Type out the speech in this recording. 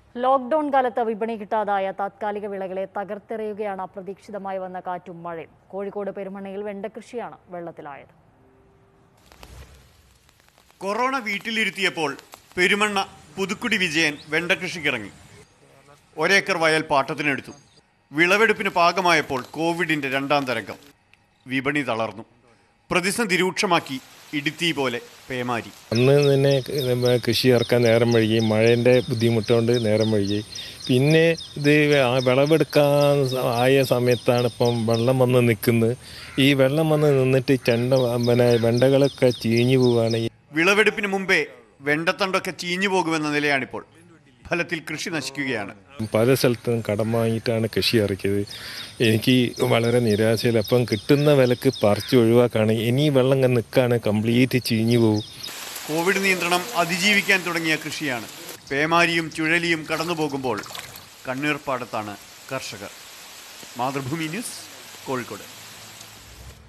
lockdown കാലത്ത് വിപണി കിട്ടാതായ താത്കാലിക വിളകളെ തകർത്തെറിയുകയാണ് അപ്രതീക്ഷിതമായി വന്ന കാറ്റും മഴയും കോഴിക്കോട് പെരുമണ്ണയിൽ വെണ്ടകൃഷിയാണ് വെള്ളത്തിലായത് കൊറോണ വീട്ടിലിരുത്തിയപ്പോൾ പെരുമണ്ണ പുതുക്കുടി വിജയൻ വെണ്ടകൃഷിക്കിറങ്ങി ഒരേക്കർ വയൽ പാട്ടത്തിനെടുത്തു വിളവെടുപ്പിന് പാകമായപ്പോൾ കോവിഡിന്റെ രണ്ടാം തരംഗം വിപണി തളർന്നു പ്രതിസന്ധി രൂക്ഷമാക്കി ഇടുത്തി പോലെ പേമാരി അന്ന് തന്നെ നമ്മ കൃഷി ഇറക്കാൻ നേരം വഴുകി മഴേൻ്റെ ബുദ്ധിമുട്ടുകൊണ്ട് നേരം വഴുകി പിന്നെ ഇത് ആ വിളവെടുക്കാൻ സ- ആയ സമയത്താണ് ഇപ്പം വെള്ളം വന്ന് നിൽക്കുന്നത് ഈ വെള്ളം വന്ന് നിന്നിട്ട് ചെണ്ട പിന്നെ വെണ്ടകളൊക്കെ ചീഞ്ഞു പോവുകയാണ് ഈ വിളവെടുപ്പിന് മുമ്പേ വെണ്ടത്തണ്ടൊക്കെ ചീഞ്ഞു പോകുമെന്ന നിലയാണിപ്പോൾ ഫലത്തിൽ കൃഷി നശിക്കുകയാണ് പല സ്ഥലത്തും കടം വാങ്ങിയിട്ടാണ് കൃഷി ഇറക്കിയത് എനിക്ക് വളരെ നിരാശയിൽ അപ്പം കിട്ടുന്ന വിലക്ക് പറിച്ച് ഒഴിവാക്കാണ് ഇനി വെള്ളം ഇങ്ങനെ നിൽക്കുകയാണ് കംപ്ലീറ്റ് ചീഞ്ഞു പോകും കോവിഡ് നിയന്ത്രണം അതിജീവിക്കാൻ തുടങ്ങിയ കൃഷിയാണ് പേമാരിയും ചുഴലിയും കടന്നു പോകുമ്പോൾ കണ്ണീർപ്പാടത്താണ് കർഷകർ മാതൃഭൂമി ന്യൂസ് കോഴിക്കോട്